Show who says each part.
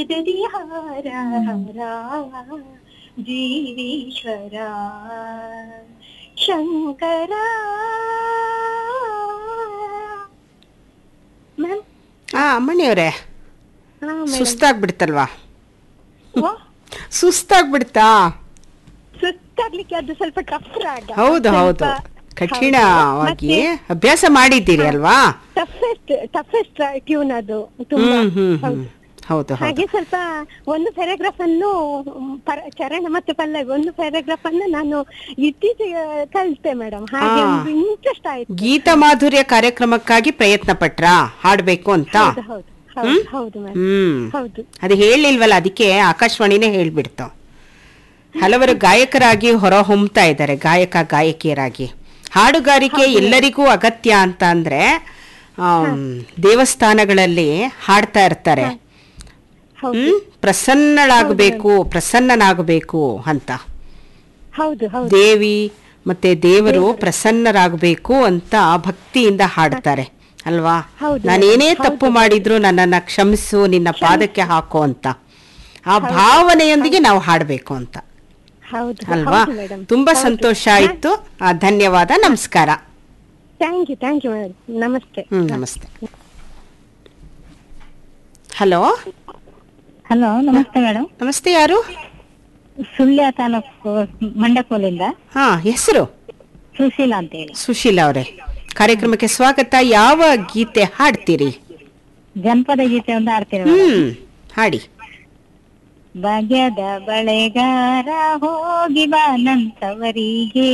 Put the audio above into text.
Speaker 1: ಹಾರ ಹಾರ ಜೀವೀಶ್ವರ ಶಂಕರ ಮ್ಯಾಮ್
Speaker 2: ಆ ಅಮ್ಮಣಿಯವರೇ
Speaker 1: ಹಾ ಮೇಡಮ್
Speaker 2: ಸುಸ್ತಾಗ್ಬಿಡ್ತಲ್ವಾ ಸುಸ್ತಾಗ್ಬಿಡ್ತಾ
Speaker 1: ಸುತ್ತಾಗ್ಲಿಕ್ಕೆ ಅದು ಸ್ವಲ್ಪ ಟಫ್ ರಾಗ
Speaker 2: ಹೌದು ಹೌದು ಕಠಿಣವಾಗಿ ಅಭ್ಯಾಸ ಮಾಡಿದ್ದೀರಿ ಅಲ್ವಾ
Speaker 1: ಟಫೆಸ್ಟ್ ಟಫೆಸ್ಟ್ ಟ್ಯೂನ್ ಅದು ತುಂಬಾ
Speaker 2: ಹ್ಮ್ ಹ್ಮ್ ಹ್ಮ್
Speaker 1: ಹೌದು.
Speaker 2: ಹೌದು ಹೌದು
Speaker 1: ಹಾಗೆ ಸ್ವಲ್ಪ ಒಂದು ಪ್ಯಾರಾಗ್ರಾಫ್ ಅನ್ನು ಮ್, ಪರ- ಚರಣ ಮತ್ತೆ ಪಲ್ಲವಿ ಒಂದು ಪ್ಯಾರಾಗ್ರಾಫ್ ಅನ್ನು ನಾನು ಇತ್ತೀಚೆಗೆ ಕಲಿತೆ ಮೇಡಮ್ ಹಾಗೆ
Speaker 2: ಆ.
Speaker 1: ಒಂದು ಇಂಟ್ರೆಸ್ಟ್ ಆಯ್ತು
Speaker 2: ಗೀತ ಮಾಧುರ್ಯ ಕಾರ್ಯಕ್ರಮಕ್ಕಾಗಿ ಪ್ರಯತ್ನ ಪಟ್ರಾ ಹಾಡ್ಬೇಕು ಅಂತ
Speaker 1: ಹೌದು ಹೌದು ಹೌದು ಹೌದು ಮೇಡಮ್
Speaker 2: ಹ್ಮ್
Speaker 1: ಹೌದು
Speaker 2: ಅದು ಹೇಳಿಲ್ವಲ್ಲ ಅದಕ್ಕೆ ಆಕಾಶವಾಣಿನೇ ಹೇಳ್ಬಿಡ್ತು ಹಲವರು ಗಾಯಕರಾಗಿ ಹೊರ ಹೊಮ್ತಾ ಇದ್ದಾರೆ ಗಾಯಕ ಗಾಯಕಿಯರಾಗಿ ಹಾಡುಗಾರಿಕೆ ಎಲ್ಲರಿಗೂ ಅಗತ್ಯ ಅಂತ ಅಂದ್ರೆ ಆಮ್, ದೇವಸ್ಥಾನಗಳಲ್ಲಿ ಹಾಡ್ತಾ ಇರ್ತಾರೆ
Speaker 1: ಹೌದು
Speaker 2: ಹ್ಮ್ ಪ್ರಸನ್ನಳಾಗಬೇಕು ಪ್ರಸನ್ನನಾಗಬೇಕು ಅಂತ
Speaker 1: ಹೌದು ಹೌದು
Speaker 2: ದೇವಿ ಮತ್ತೆ ದೇವರು ಪ್ರಸನ್ನರಾಗಬೇಕು ಅಂತ ಭಕ್ತಿಯಿಂದ ಹಾಡ್ತಾರೆ ಅಲ್ವಾ
Speaker 1: ಹೌದು,
Speaker 2: ನಾನೇನೇ
Speaker 1: ಹೌದು.
Speaker 2: ತಪ್ಪು ಮಾಡಿದ್ರು ನನ್ನನ್ನ ಕ್ಷಮಿಸು ನಿನ್ನ ಪಾದಕ್ಕೆ ಹಾಕು ಅಂತ ಆ ಭಾವನೆಯೊಂದಿಗೆ ನಾವು ಹಾಡಬೇಕು ಅಂತ
Speaker 1: ಹೌದು
Speaker 2: ಅಲ್ವಾ
Speaker 1: ಹೌದು ಮೇಡಮ್
Speaker 2: ತುಂಬಾ ಸಂತೋಷ ಆಯ್ತು ಆ, ಧನ್ಯವಾದ ನಮಸ್ಕಾರ
Speaker 1: thank you thank you madam ನಮಸ್ತೆ
Speaker 2: ಹ್ಮ್ ನಮಸ್ತೆ ಹಲೋ
Speaker 3: ಹಲೋ ನಮಸ್ತೆ ಮೇಡಮ್
Speaker 2: ನಮಸ್ತೆ ಯಾರು
Speaker 3: ಸುಳ್ಯ ತಾಲೂಕು ಮಂಡಕೋಲಿಂದ
Speaker 2: ಹಾ ಹೆಸರು
Speaker 3: ಸುಶೀಲಾ ಅಂತ ಹೇಳಿ
Speaker 2: ಸುಶೀಲಾ ಅವರೇ ಕಾರ್ಯಕ್ರಮಕ್ಕೆ ಸ್ವಾಗತ ಯಾವ ಗೀತೆ ಹಾಡ್ತೀರಿ
Speaker 3: ಜನಪದ ಗೀತೆ ಒಂದು ಆಡ್ತೀನಿ ಮೇಡಮ್
Speaker 2: ಹ್ಮ್ ಹಾಡಿ
Speaker 3: ಭಾಗ್ಯದ ಬಳೆಗಾರ ಹೋಗಿ ಬಾನಂತವರಿಗೆ